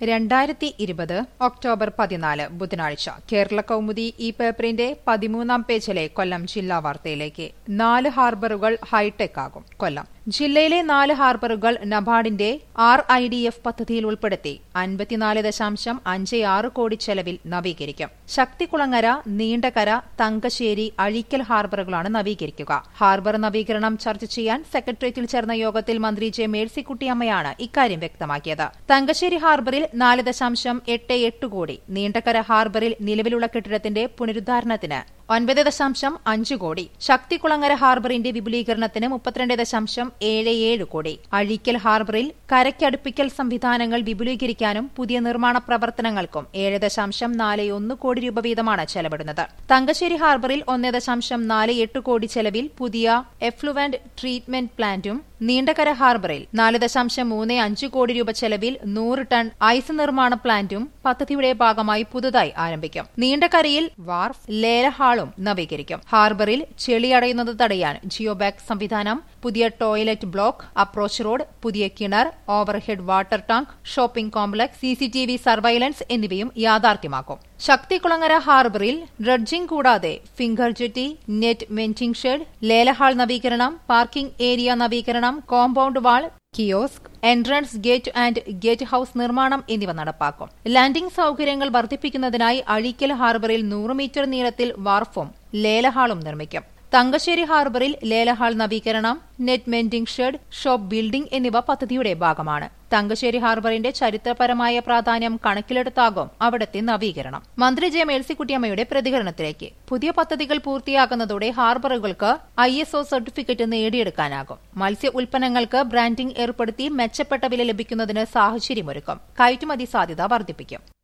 രണ്ടായിരത്തി ഇരുപത് ഒക്ടോബർ പതിനാല് ബുധനാഴ്ച കേരള കൗമുദി ഈ പേപ്പറിന്റെ പതിമൂന്നാം പേജിലെ കൊല്ലം ജില്ലാ വാർത്തയിലേക്ക് നാല് ഹാർബറുകൾ ഹൈടെക് ആകും കൊല്ലം ജില്ലയിലെ നാല് ഹാർബറുകൾ നബാർഡിന്റെ ആർ ഐ ഡി എഫ് പദ്ധതിയിൽ ഉൾപ്പെടുത്തി അൻപത്തിനാല് ദശാംശം അഞ്ച് ആറ് കോടി ചെലവിൽ നവീകരിക്കും ശക്തികുളങ്ങര നീണ്ടകര തങ്കശ്ശേരി അഴീക്കൽ ഹാർബറുകളാണ് നവീകരിക്കുക ഹാർബർ നവീകരണം ചർച്ച ചെയ്യാൻ സെക്രട്ടേറിയറ്റിൽ ചേർന്ന യോഗത്തിൽ മന്ത്രി ജെ മേഴ്സിക്കുട്ടിയമ്മയാണ് ഇക്കാര്യം വ്യക്തമാക്കിയത് തങ്കശ്ശേരി ഹാർബറിൽ നാല് ദശാംശം എട്ട് എട്ട് കോടി നീണ്ടകര ഹാർബറിൽ നിലവിലുള്ള കെട്ടിടത്തിന്റെ പുനരുദ്ധാരണത്തിന് ഒൻപത് ദശാംശം അഞ്ച് കോടി ശക്തികുളങ്ങര ഹാർബറിന്റെ വിപുലീകരണത്തിന് മുപ്പത്തിരണ്ട് ദശാംശം ഏഴ് ഏഴ് കോടി അഴീക്കൽ ഹാർബറിൽ കരയ്ക്കടുപ്പിക്കൽ സംവിധാനങ്ങൾ വിപുലീകരിക്കാനും പുതിയ നിർമ്മാണ പ്രവർത്തനങ്ങൾക്കും ഏഴ് ദശാംശം നാല് ഒന്ന് കോടി രൂപ വീതമാണ് ചെലവിടുന്നത് തങ്കശ്ശേരി ഹാർബറിൽ ഒന്ന് ദശാംശം നാല് എട്ട് കോടി ചെലവിൽ പുതിയ എഫ്ലുവന്റ് ട്രീറ്റ്മെന്റ് പ്ലാന്റും നീണ്ടകര ഹാർബറിൽ നാല് ദശാംശം മൂന്ന് അഞ്ച് കോടി രൂപ ചെലവിൽ നൂറ് ടൺ ഐസ് നിർമ്മാണ പ്ലാന്റും പദ്ധതിയുടെ ഭാഗമായി പുതുതായി ആരംഭിക്കും നീണ്ടകരയിൽ വാർഫ് ലേല ഹാളും നവീകരിക്കും ഹാർബറിൽ ചെളി അടയുന്നത് തടയാൻ ജിയോബാഗ് സംവിധാനം പുതിയ ടോയ്ലറ്റ് ബ്ലോക്ക് അപ്രോച്ച് റോഡ് പുതിയ കിണർ overhead water tank shopping complex CCTV surveillance എന്നിവയും യാഥാർത്ഥ്യമാക്കും ശക്തികുളങ്ങര ഹാർബറിൽ ഡ്രഡ്ജിംഗ് കൂടാതെ finger jetty net mending shed ലേലഹാൾ നവീകരണം പാർക്കിംഗ് ഏരിയ നവീകരണം compound wall kiosk entrance gate and gate house നിർമ്മാണം എന്നിവ നടപ്പാക്കും ലാൻഡിംഗ് സൌകര്യങ്ങൾ വർദ്ധിപ്പിക്കുന്നതിനായി അഴീക്കൽ ഹാർബറിൽ നൂറ് മീറ്റർ നീളത്തിൽ വാർഫും ലേലഹാളും നിർമ്മിക്കും തങ്കശ്ശേരി ഹാർബറിൽ ലേലഹാൾ നവീകരണം net mending shed shop building എന്നിവ പദ്ധതിയുടെ ഭാഗമാണ് തങ്കശ്ശേരി ഹാർബറിന്റെ ചരിത്രപരമായ പ്രാധാന്യം കണക്കിലെടുത്താകും അവിടത്തെ നവീകരണം മന്ത്രി ജെ മേഴ്സിക്കുട്ടിയമ്മയുടെ പ്രതികരണത്തിലേക്ക് പുതിയ പദ്ധതികൾ പൂർത്തിയാക്കുന്നതോടെ ഹാർബറുകൾക്ക് ഐ എസ് ഒ സർട്ടിഫിക്കറ്റ് നേടിയെടുക്കാനാകും മത്സ്യ ഉൽപ്പന്നങ്ങൾക്ക് ബ്രാൻഡിംഗ് ഏർപ്പെടുത്തി മെച്ചപ്പെട്ട വില ലഭിക്കുന്നതിന് സാഹചര്യമൊരുക്കും കയറ്റുമതി സാധ്യത വർദ്ധിപ്പിക്കും